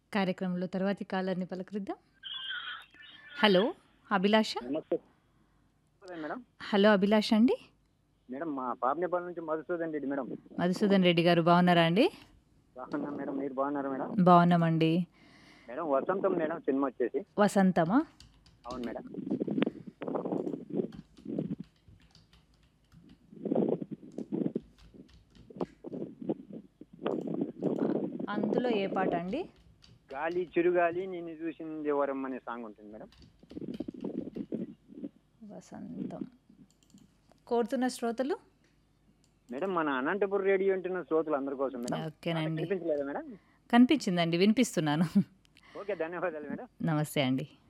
కార్యక్రమంలో తర్వాతి కాలర్ని పలకరిద్దాం హలో అభిలాష నమస్తే మేడం హలో అభిలాష అండి మేడం మా పాపనేపల్లి నుంచి మధుసూదన్ రెడ్డి మేడం మధుసూదన్ రెడ్డి గారు బాగున్నారా అండి బాగున్నాం మేడం మీరు బాగున్నారా మేడం బాగున్నామండి మేడం వసంతం మేడం సినిమా వచ్చేసి వసంతమా అవును మేడం అందులో ఏ పాట అండి గాలి చిరుగాలి నేను చూసింది ఎవరం అనే సాంగ్ ఉంటుంది మేడం వసంతం కోరుతున్న శ్రోతలు మేడం మన అనంతపురం రేడియో వింటున్న శ్రోతలు అందరి కోసం మేడం ఓకేనండి కనిపించలేదా మేడం కనిపించిందండి వినిపిస్తున్నాను ఓకే ధన్యవాదాలు మేడం నమస్తే అండి